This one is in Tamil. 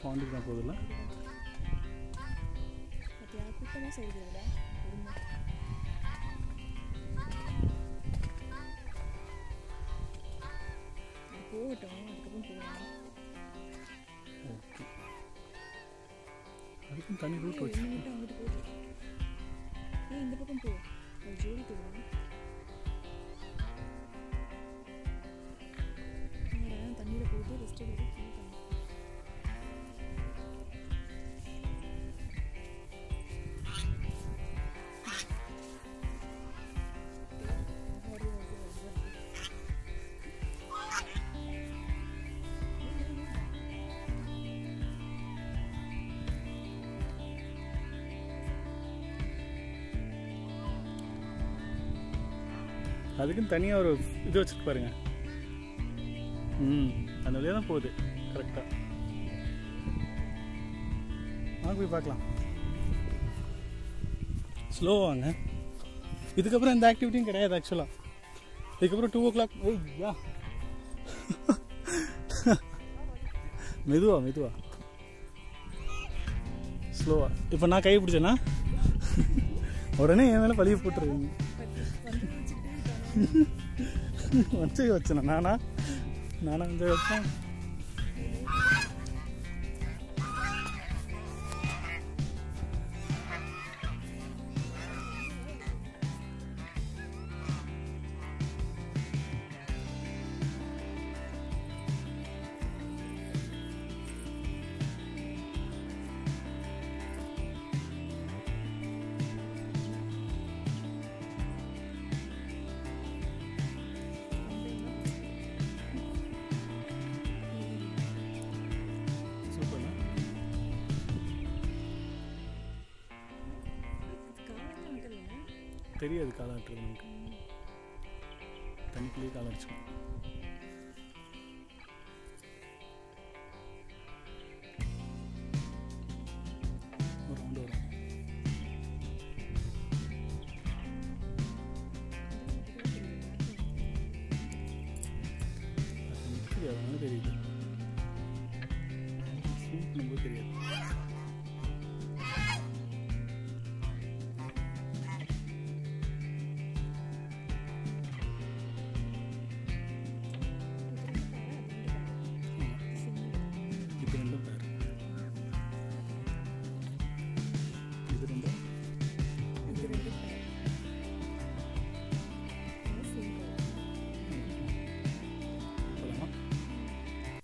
பாண்டுக்கு தான் போகுதுல்ல பார்த்தியா கூட்டமாக சொல்கிறதுல பொறுமை அது போகட்டும் அதுக்கப்புறம் போகலாம் ஓகே அதுக்கும் தனி ரூட் ஏய், வச்சு இன்னும் மட்டும் அங்கிட்டு போகுது ஏன் இந்த பக்கம் போ ஒரு ஜோடி போகலாம் நேரம் தண்ணியில் போயிட்டு ரெஸ்ட் எடுத்து போகலாம் வருது, வருது, வருது, வருது. அதுக்குன்னு தனியாக ஒரு இது வச்சுருக்கு பாருங்க ம் அந்த வழியாக தான் போகுது கரெக்டாக வாங்க போய் பார்க்கலாம் ஸ்லோ வாங்க இதுக்கப்புறம் எந்த ஆக்டிவிட்டியும் கிடையாது ஆக்சுவலாக இதுக்கப்புறம் டூ ஓ கிளாக் ஐயா மெதுவா மெதுவா ஸ்லோவா இப்போ நான் கை பிடிச்சேன்னா உடனே என் மேலே பழிய போட்டுருவீங்க வஞ்சை வச்சேனா நானா நானா வஞ்சை வச்சேன் சூப்பர் காலையில் வைக்கல தெரியாது காலாட்டுறது நமக்கு தண்ணிக்குள்ளேயே கால் அடிச்சுக்கணும் ஒரு ரவுண்டு வரும் அது தெரியாது அதனால தெரியுது ஸ்வீட் பண்ணும்போது தெரியாது